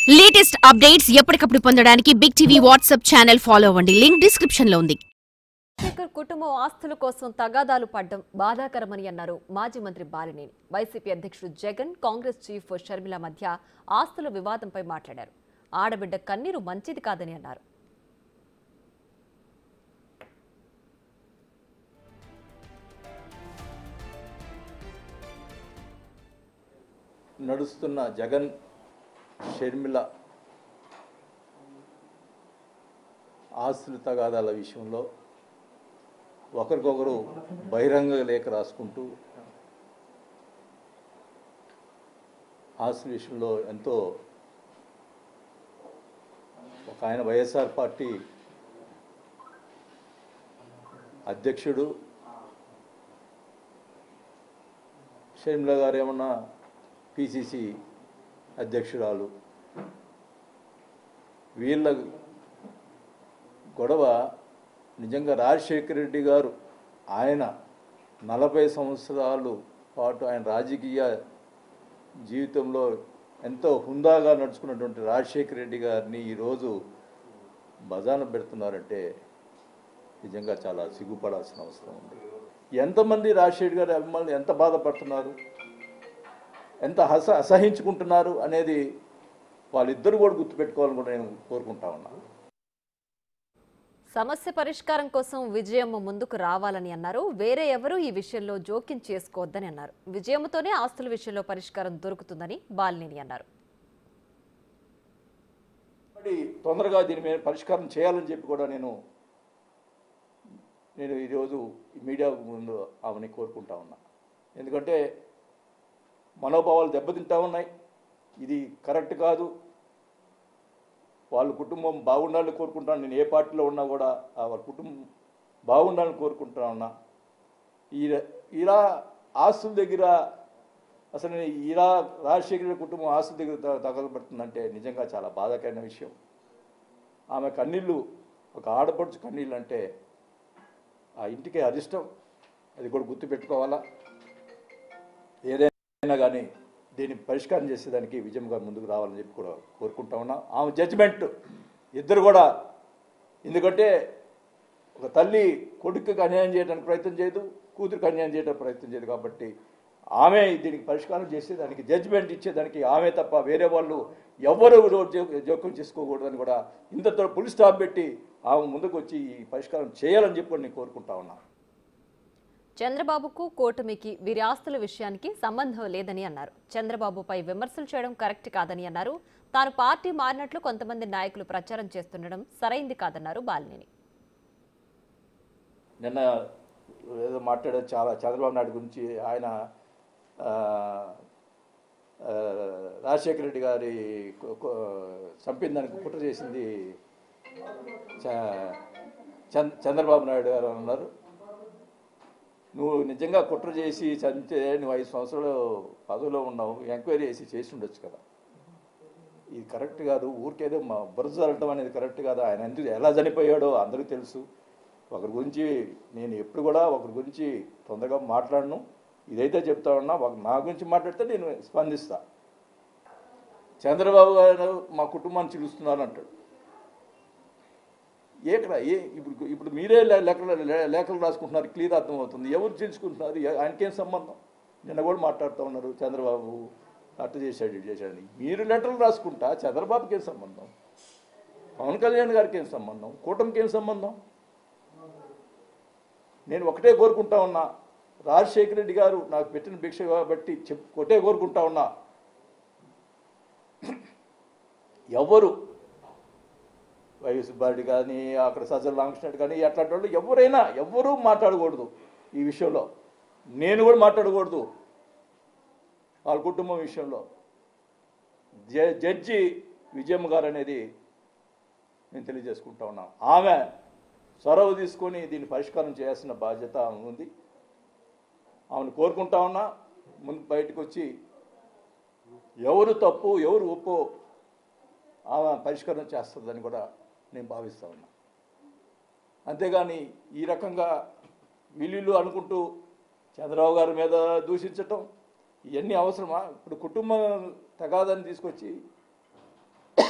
latest updates ఎప్పటికప్పుడు పొందడానికి big TV WhatsApp channel follow అవ్వండి లింక్ డిస్క్రిప్షన్ లో ఉంది శేఖర్ కుటుంబం ఆస్తుల కోసం తగాదాలు పడ్డం బాధాకరమని అన్నారు మాజీ మంత్రి బాలినేని వైసీపీ అధ్యక్షుడు జగన్ కాంగ్రెస్ చీఫ్ షర్మిల మధ్య ఆస్తుల వివాదంపై మాట్లాడారు ఆడబిడ్డ కన్నీరు మంచిది కాదని అన్నారు నడుస్తున్న జగన్ షర్మిల ఆస్తుల తగాదాల విషయంలో ఒకరికొకరు బహిరంగ లేఖ రాసుకుంటూ ఆస్తుల విషయంలో ఎంతో ఒక ఆయన వైఎస్ఆర్ పార్టీ అధ్యక్షుడు షర్మిల గారు ఏమన్నా పిసిసి అధ్యక్షురాలు వీళ్ళ గొడవ నిజంగా రాజశేఖర రెడ్డి గారు ఆయన నలభై సంవత్సరాలు పాటు ఆయన రాజకీయ జీవితంలో ఎంతో హుందాగా నడుచుకున్నటువంటి రాజశేఖర రెడ్డి గారిని ఈరోజు బజాన పెడుతున్నారంటే నిజంగా చాలా సిగ్గుపడాల్సిన అవసరం ఉంది ఎంతమంది రాజశేఖర్ గారి అభిమానులు ఎంత బాధపడుతున్నారు ఎంత హస అసహించుకుంటున్నారు అనేది వాళ్ళిద్దరు కూడా గుర్తుపెట్టుకోవాలని కూడా నేను కోరుకుంటా ఉన్నాను సమస్య పరిష్కారం కోసం విజయమ్మ ముందుకు రావాలని అన్నారు వేరే ఎవరూ ఈ విషయంలో జోక్యం చేసుకోవద్దని అన్నారు విజయమ్మతోనే ఆస్తుల విషయంలో పరిష్కారం దొరుకుతుందని బాలినేని అన్నారు మరి తొందరగా దీని మీద పరిష్కారం చేయాలని చెప్పి కూడా నేను నేను ఈరోజు ఈ మీడియా ముందు ఆమెని కోరుకుంటా ఉన్నా ఎందుకంటే మనోభావాలు దెబ్బతింటా ఉన్నాయి ఇది కరెక్ట్ కాదు వాళ్ళ కుటుంబం బాగుండాలని కోరుకుంటాను నేను ఏ పార్టీలో ఉన్నా కూడా ఆ వాళ్ళ కుటుంబం బాగుండాలని కోరుకుంటా ఉన్నా ఈ ఇలా ఆస్తుల దగ్గర అసలు నేను ఇలా రాజశేఖర రెడ్డి కుటుంబం ఆస్తుల దగ్గర త- తగలబడుతుందంటే నిజంగా చాలా బాధాకరమైన విషయం ఆమె కన్నీళ్ళు ఒక ఆడపడుచు కన్నీళ్ళు అంటే ఆ ఇంటికి అరిష్టం అది కూడా గుర్తుపెట్టుకోవాలా ఏదైనా కానీ దీన్ని పరిష్కారం చేసేదానికి విజయం గారు ముందుకు రావాలని చెప్పి కూడా కోరుకుంటా ఉన్నా ఆమె జడ్జిమెంట్ ఇద్దరు కూడా ఎందుకంటే ఒక తల్లి కొడుకుకి అన్యాయం చేయడానికి ప్రయత్నం చేయదు కూతురికి అన్యాయం చేయడానికి ప్రయత్నం చేయదు కాబట్టి ఆమె దీనికి పరిష్కారం చేసేదానికి జడ్జిమెంట్ ఇచ్చేదానికి ఆమె తప్ప వేరే వాళ్ళు ఎవ్వరూ జో- జోక్యం చేసుకోకూడదని కూడా ఇంతతో పులి స్టాప్ పెట్టి ఆమె ముందుకు వచ్చి ఈ పరిష్కారం చేయాలని చెప్పి కూడా నేను కోరుకుంటా ఉన్నా చంద్రబాబుకు కూటమికి వీరి ఆస్తుల విషయానికి సంబంధం లేదని అన్నారు చంద్రబాబుపై విమర్శలు చేయడం కరెక్ట్ కాదని అన్నారు తాను పార్టీ మారినట్లు కొంతమంది నాయకులు ప్రచారం చేస్తుండడం సరైంది కాదన్నారు బాలినేని నిన్న ఏదో మాట్లాడారు చాలా చంద్రబాబు నాయుడు గురించి ఆయన ఆ, ఆ, రాజశేఖర రెడ్డి గారి కొ- కొ- చంపిన దానికి కుట్ర చేసింది చ- చంద్ర చంద్రబాబు నాయుడు గారు అన్నారు నువ్వు నిజంగా కుట్ర చేసి చంపితే నువ్వు ఐదు సంవత్సరాలు పదవిలో ఉన్నావు ఎంక్వైరీ చేసి చేసి ఉండొచ్చు కదా ఇది కరెక్ట్ కాదు ఊరికేదో మా బురద చల్లటం అనేది కరెక్ట్ కాదు ఆయన ఎందుకు ఎలా చనిపోయాడో అందరికీ తెలుసు ఒకరి గురించి నేను ఎప్పుడు కూడా ఒకరి గురించి తొందరగా మాట్లాడను ఇదైతే చెప్తా ఉన్నా ఒక నా గురించి మాట్లాడితే నేను స్పందిస్తా చంద్రబాబు గారు మా కుటుంబాన్ని చిలుస్తున్నారు అంటాడు ఏకడ ఏ ఇప్పుడు ఇప్పుడు మీరే లే- లెక్కలు లే- లేఖలు రాసుకుంటున్నారు క్లియర్ అర్థమవుతుంది ఎవరు చేయించుకుంటున్నారు ఏ- ఆయనకేం సంబంధం నిన్న కూడా మాట్లాడుతూ ఉన్నారు చంద్రబాబు అట్ట చేశాడు ఇటు చేశాడని మీరు లెటర్లు రాసుకుంటా చంద్రబాబుకి ఏం సంబంధం పవన్ కళ్యాణ్ గారికి ఏం సంబంధం కూటమికి ఏం సంబంధం నేను ఒకటే కోరుకుంటా ఉన్నా రాజశేఖర రెడ్డి గారు నాకు పెట్టిన భిక్ష కాబట్టి చెప్ ఒకటే కోరుకుంటా ఉన్నా ఎవరు వైఎస్ సుబ్బారెడ్డి కానీ అక్కడ సజ్జల రామకృష్ణ కానీ అట్లాంటి వాళ్ళు ఎవరైనా ఎవరూ మాట్లాడకూడదు ఈ విషయంలో నేను కూడా మాట్లాడకూడదు వాళ్ళ కుటుంబం విషయంలో జ జడ్జి విజయమ్మ గారు అనేది నేను తెలియజేసుకుంటా ఉన్నాను ఆమె చొరవ తీసుకొని దీన్ని పరిష్కారం చేయాల్సిన బాధ్యత ఆమె ఉంది ఆమెను కోరుకుంటా ఉన్నా ముందు బయటకు వచ్చి ఎవరు తప్పు ఎవరు ఒప్పు ఆమె పరిష్కారం చేస్తుందని కూడా నేను భావిస్తా ఉన్నా అంతేగాని ఈ రకంగా వీళ్ళు అనుకుంటూ చంద్రబాబు గారి మీద దూషించటం ఇవన్నీ అవసరమా ఇప్పుడు కుటుంబం తగాదని తీసుకొచ్చి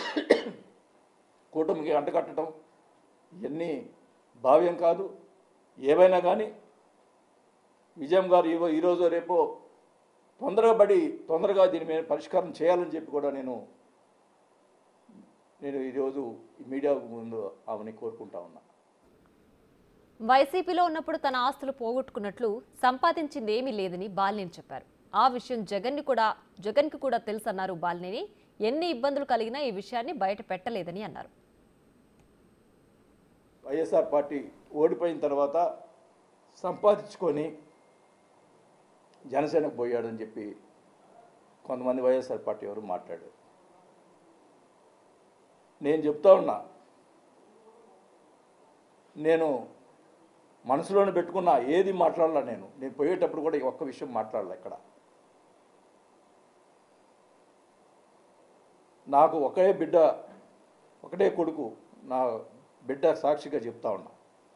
కూటమికి అంటకట్టడం ఇవన్నీ భావ్యం కాదు ఏవైనా కానీ విజయం గారు ఈ ఈరోజు రేపో తొందరగా పడి తొందరగా దీని మీద పరిష్కారం చేయాలని చెప్పి కూడా నేను నేను ఈరోజు ఈ మీడియా ముందు ఆమెని కోరుకుంటా ఉన్నా వైసీపీలో ఉన్నప్పుడు తన ఆస్తులు పోగొట్టుకున్నట్లు సంపాదించింది ఏమీ లేదని బాలినేని చెప్పారు ఆ విషయం జగన్ కూడా జగన్కి కూడా తెలుసన్నారు బాలినేని ఎన్ని ఇబ్బందులు కలిగినా ఈ విషయాన్ని బయట పెట్టలేదని అన్నారు వైఎస్ఆర్ పార్టీ ఓడిపోయిన తర్వాత సంపాదించుకొని జనసేనకు పోయాడని చెప్పి కొంతమంది వైఎస్ఆర్ పార్టీ ఎవరు మాట్లాడారు నేను చెప్తా ఉన్నా నేను మనసులోనే పెట్టుకున్నా ఏది మాట్లాడాల నేను నేను పోయేటప్పుడు కూడా ఈ ఒక్క విషయం మాట్లాడాల ఇక్కడ నాకు ఒకే బిడ్డ ఒకటే కొడుకు నా బిడ్డ సాక్షిగా చెప్తా ఉన్నా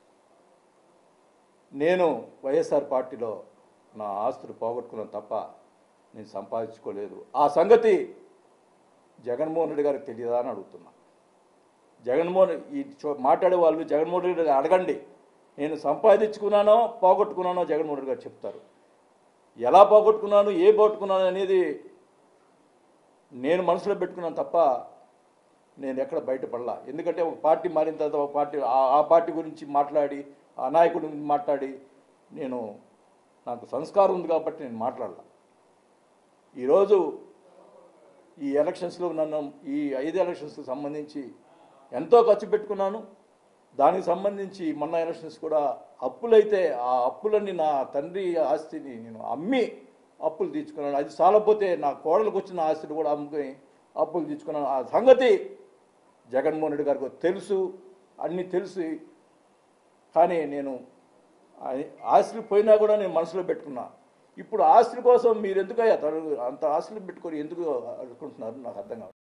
నేను వైఎస్ఆర్ పార్టీలో నా ఆస్తులు పోగొట్టుకున్నాను తప్ప నేను సంపాదించుకోలేదు ఆ సంగతి జగన్మోహన్ రెడ్డి గారికి తెలియదా అని అడుగుతున్నా జగన్మోహన్ ఈ చో- మాట్లాడే వాళ్ళు జగన్మోహన్ రెడ్డి గారు అడగండి నేను సంపాదించుకున్నానో పోగొట్టుకున్నానో జగన్మోహన్ రెడ్డి గారు చెప్తారు ఎలా పోగొట్టుకున్నాను ఏ పోగొట్టుకున్నాను అనేది నేను మనసులో పెట్టుకున్నాను తప్ప నేను ఎక్కడ బయటపడలా ఎందుకంటే ఒక పార్టీ మారిన తర్వాత ఒక పార్టీ ఆ- ఆ పార్టీ గురించి మాట్లాడి ఆ నాయకుడి గురించి మాట్లాడి నేను నాకు సంస్కారం ఉంది కాబట్టి నేను మాట్లాడలా ఈరోజు ఈ ఎలక్షన్స్లో నన్ను ఈ ఐదు ఎలక్షన్స్కి సంబంధించి ఎంతో ఖర్చు పెట్టుకున్నాను దానికి సంబంధించి మొన్న ఎలక్షన్స్ కూడా అప్పులైతే ఆ అప్పులన్నీ నా తండ్రి ఆస్తిని నేను అమ్మి అప్పులు తీర్చుకున్నాను అది చాలపోతే నా కోడలకు వచ్చిన ఆస్తిని కూడా అమ్ముకొని అప్పులు తీర్చుకున్నాను ఆ సంగతి జగన్మోహన్ రెడ్డి గారికి తెలుసు అన్నీ తెలుసు కానీ నేను ఆ- ఆస్తులు పోయినా కూడా నేను మనసులో పెట్టుకున్నా ఇప్పుడు ఆస్తుల కోసం మీరు ఎందుకు అంత ఆస్తులు పెట్టుకొని ఎందుకు అనుకుంటున్నారు నాకు అర్థం కావట్లేదు